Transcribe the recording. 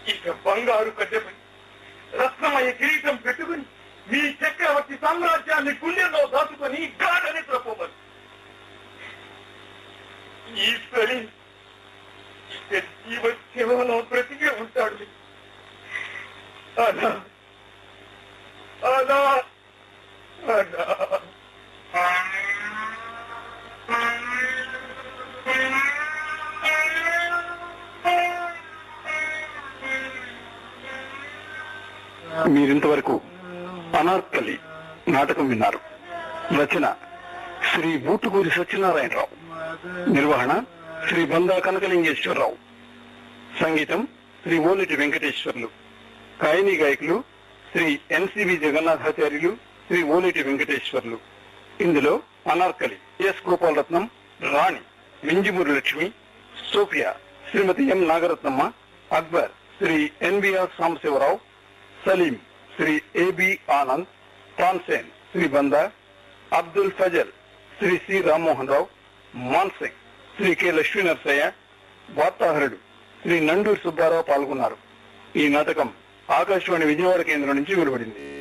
ఇక బంగారు కట్టెపై రత్నమయ కిరీటం పెట్టుకుని మీ చక్రవర్తి సామ్రాజ్యాన్ని గుండెల్లో దాచుకొని గాఢని త్రపోమని ఈశ్వరి ఇక జీవ శివలో బ్రతికే ఉంటాడు అలా అలా అలా మీరింతవరకు అనార్కలి నాటకం విన్నారు రచన శ్రీ బూటుకూరి సత్యనారాయణరావు నిర్వహణ శ్రీ బందా కనకలింగేశ్వరరావు సంగీతం శ్రీ ఓలిటి వెంకటేశ్వర్లు గాయని గాయకులు శ్రీ ఎన్సివి జగన్నాథాచార్యులు శ్రీ ఓలిటి వెంకటేశ్వర్లు ఇందులో అనార్కలి ఎస్ గోపాలరత్నం రాణి మింజిమూరి లక్ష్మి సోఫియా శ్రీమతి ఎం నాగరత్నమ్మ అక్బర్ శ్రీ ఎన్బిఆర్ సాంబశివరావు సలీం శ్రీ ఏబి ఆనంద్ తాన్సేన్ శ్రీ బందా అబ్దుల్ ఫజల్ శ్రీ సి రామ్మోహన్ రావు మాన్సింగ్ శ్రీ కె లక్ష్మీ నరసయ్య వార్తాహరుడు శ్రీ నండూరి సుబ్బారావు పాల్గొన్నారు ఈ నాటకం ఆకాశవాణి విజయవాడ కేంద్రం నుంచి వెలువడింది